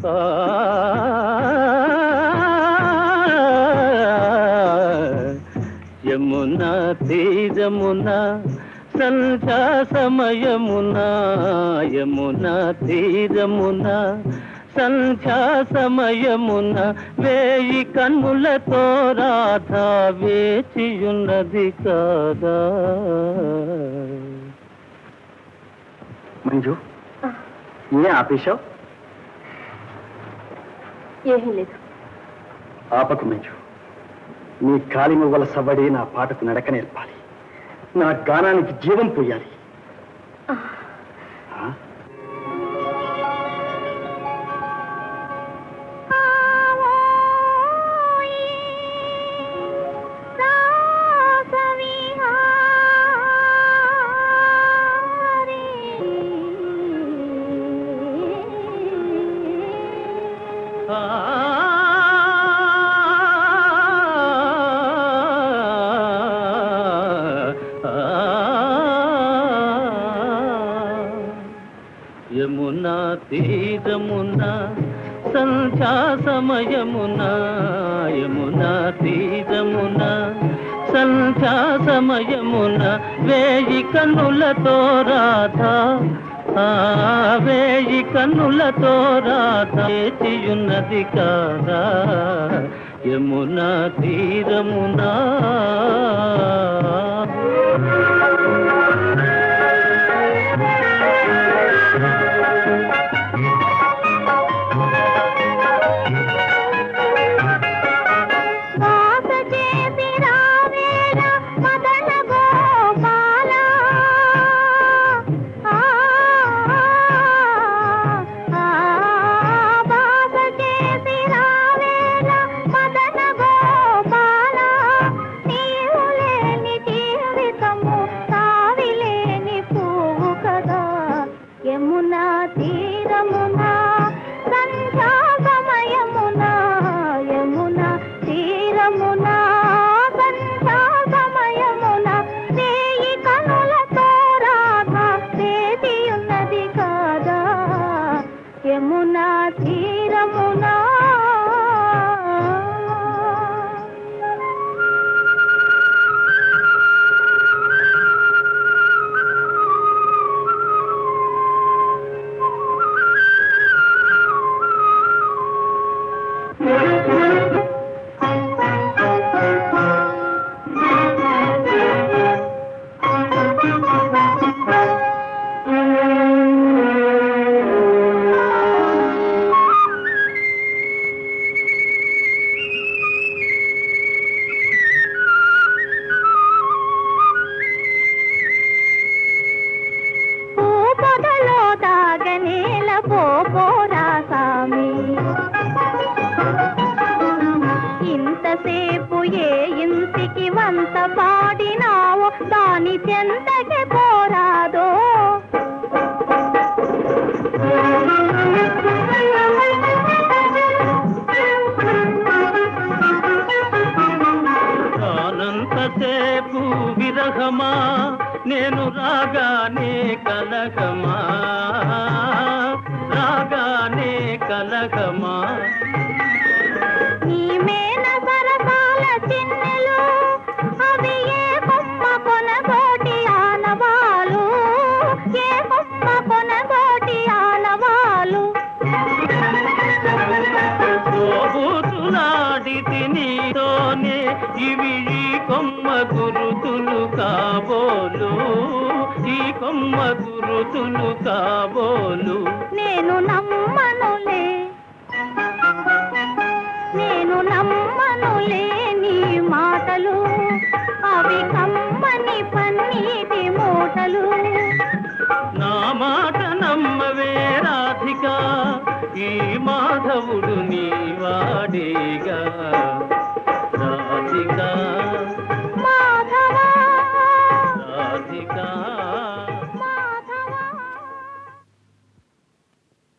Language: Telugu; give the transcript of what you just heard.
యమునా తీరమున సంధ్యా సమయమున యమునా తీరమున సంధ్యా సమయమున వేయి కన్నులతో రాధా వేచియున్నది కాదా మంజు ఏ ఆపేశావు ఏమీ లేదు ఆపకు మంజు నీ కాలి మువ్వల సవ్వడి నా పాటకు నడక నేర్పాలి నా గానానికి జీవం పోయాలి ఆ? యమునా తీరమున సంధ్యా సమయమున యమునా తీరమున సంధ్యా సమయమున వేయి కన్నులతో రాధా ఆ వేయి కన్నులతో రాధా చేయున్నది కాదా యమునా తీరమునా వాస చేసి రావేళ మదన గోపాల ఆ, ఆ, వాస చేసి రావేళ మదన గోపాల నీవు లేని జీవితము తావిలేని పువ్వు కదా యమునా తీరమున సంధ్యా సమయమున యమున తీరమున సంధ్యా సమయమున వేయి కనులతో రాధా వేదియున్నది కాదా యమునా తీరమునా పొదలో దాగనేల పోపోరా సామి ఇంతసేపు ఏ ఇంటికి వంత పాడినావో దాని చెంతకి పోరాదో ఆనంతసేపు విరహమా నేను రాగానే కలగమా రాగానే కలగమా నీ మేన సరసాల చిన్నెలు అవి ఏ కొమ్మ కొనగోటి ఆనవాలు ఏ కొమ్మ కొనగోటి ఆనవాలు తోబూతులాడితి నీతోనే ఇవి ఈ కొమ్మ గురుతులు కాబోలు ఈ కొమ్మ గురుతులు కాబోలు నేను నమ్మనులే నేను నమ్మనులే నీ మాటలు అవి కమ్మని పన్నీటి మూటలు నా మాట నమ్మవే రాధిక ఈ మాధవుడు నీ